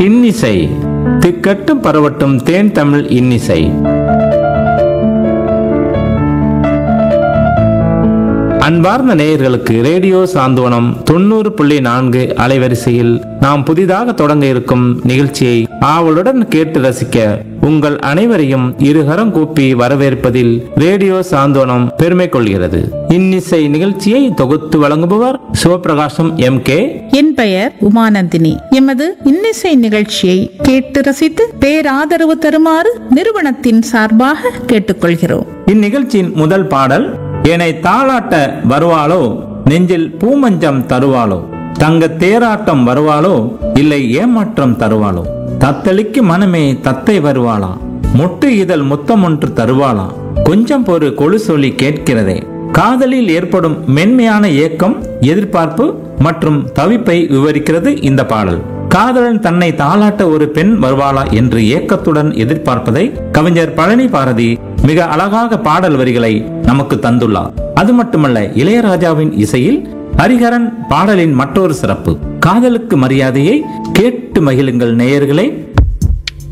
இன்னிசை திக்கட்டும் பரவட்டும் தேன் தமிழ் இன்னிசை அன்பார்ந்த நேயர்களுக்கு ரேடியோ சாந்தோனம் தொண்ணூறு புள்ளி நான்கு அலைவரிசையில் நாம் புதிதாக தொடங்க இருக்கும் நிகழ்ச்சியை ஆவலுடன் கேட்டு ரசிக்க உங்கள் அனைவரையும் இருகரம் கூப்பி வரவேற்பதில் ரேடியோ சாந்தோனம் பெருமை கொள்கிறது இன்னிசை நிகழ்ச்சியை தொகுத்து வழங்குபவர் சிவபிரகாசம் எம் கே என் பெயர் உமானந்தினி எமது இன்னிசை நிகழ்ச்சியை கேட்டு ரசித்து பேராதரவு தருமாறு நிறுவனத்தின் சார்பாக கேட்டுக்கொள்கிறோம் இந்நிகழ்ச்சியின் முதல் பாடல் என்னை தாளாட்ட வருவாளோ நெஞ்சில் பூமஞ்சம் தருவாளோ தங்க தேராட்டம் வருவாளோ இல்லை ஏமாற்றம் தருவாளோ தத்தளிக்கு மனமே தத்தை வருவாளா மொட்டு இதழ் முத்தம் ஒன்று தருவாளா கொஞ்சம் பொறு கொழு சொல்லி கேட்கிறதே காதலில் ஏற்படும் மென்மையான ஏக்கம் எதிர்பார்ப்பு மற்றும் தவிப்பை விவரிக்கிறது இந்த பாடல் காதலன் தன்னை தாளாட்ட ஒரு பெண் வருவாளா என்று ஏக்கத்துடன் எதிர்பார்ப்பதை கவிஞர் பழனி பாரதி மிக அழகாக பாடல் வரிகளை நமக்கு தந்துள்ளார் அது மட்டுமல்ல இளையராஜாவின் இசையில் ஹரிஹரன் பாடலின் மற்றொரு சிறப்பு காதலுக்கு மரியாதையை கேட்டு மகிழுங்கள் நேயர்களே